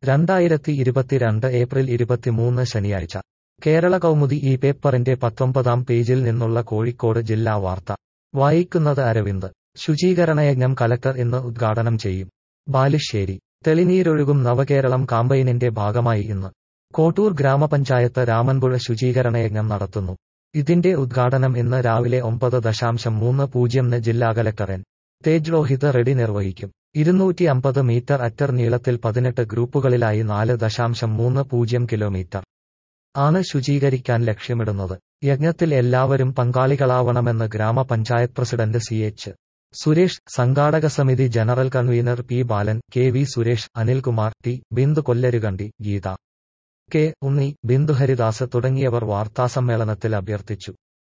രണ്ടായിരത്തി ഇരുപത്തിരണ്ട് ഏപ്രിൽ ഇരുപത്തിമൂന്ന് ശനിയാഴ്ച കേരള കൗമുദി ഈ പേപ്പറിന്റെ പത്തൊമ്പതാം പേജിൽ നിന്നുള്ള കോഴിക്കോട് ജില്ലാ വാർത്ത വായിക്കുന്നത് അരവിന്ദ് ശുചീകരണയജ്ഞം കലക്ടർ ഇന്ന് ഉദ്ഘാടനം ചെയ്യും ബാലുശ്ശേരി തെളിനീരൊഴുകും നവകേരളം കാമ്പയിനിന്റെ ഭാഗമായി ഇന്ന് കോട്ടൂർ ഗ്രാമപഞ്ചായത്ത് രാമൻപുഴ ശുചീകരണയജ്ഞം നടത്തുന്നു ഇതിന്റെ ഉദ്ഘാടനം ഇന്ന് രാവിലെ ഒമ്പത് ദശാംശം മൂന്ന് പൂജ്യംന് ജില്ലാ കലക്ടർ എൻ തേജ് രോഹിത് റെഡി നിർവഹിക്കും ഇരുന്നൂറ്റി അമ്പത് മീറ്റർ അറ്റർ നീളത്തിൽ പതിനെട്ട് ഗ്രൂപ്പുകളിലായി നാല് ദശാംശം മൂന്ന് പൂജ്യം കിലോമീറ്റർ ആണ് ശുചീകരിക്കാൻ ലക്ഷ്യമിടുന്നത് യജ്ഞത്തിൽ എല്ലാവരും പങ്കാളികളാവണമെന്ന് ഗ്രാമപഞ്ചായത്ത് പ്രസിഡന്റ് സി എച്ച് സുരേഷ് സംഘാടക സമിതി general convener P Balan K V Suresh Anilkumar T Bindu Kollarukandi Geetha K Unni Bindu Haridas തുടങ്ങിയവർ വാർത്താസമ്മേളനത്തിൽ അഭ്യർത്ഥിച്ചു